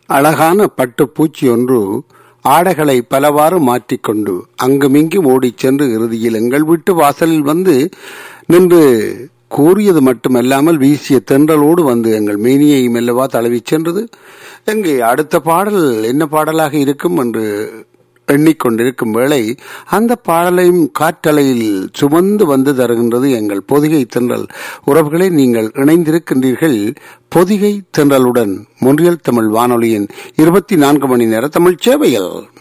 அழகான பட்டு பூச்சி ஒன்று ஆடைகளை பலவாறு மாற்றிக்கொண்டு அங்குமிங்கும் ஓடிச் சென்று இறுதியில் எங்கள் வீட்டு வாசலில் வந்து நின்று கூறியது மட்டுமல்லாமல் வீசிய தென்றலோடு வந்து எங்கள் மேனியையும் அல்லவா தழுவிச் சென்றது எங்கே அடுத்த பாடல் என்ன பாடலாக இருக்கும் என்று எண்ணிக்கொண்டிருக்கும் வேளை அந்த பாடலையும் காற்றலையில் சுமந்து வந்து தருகின்றது எங்கள் பொதிகை தென்றல் உறவுகளை நீங்கள் இணைந்திருக்கின்றீர்கள் பொதிகை தென்றலுடன் மொன்றியல் தமிழ் வானொலியின் இருபத்தி நான்கு மணி நேர தமிழ் சேவையில்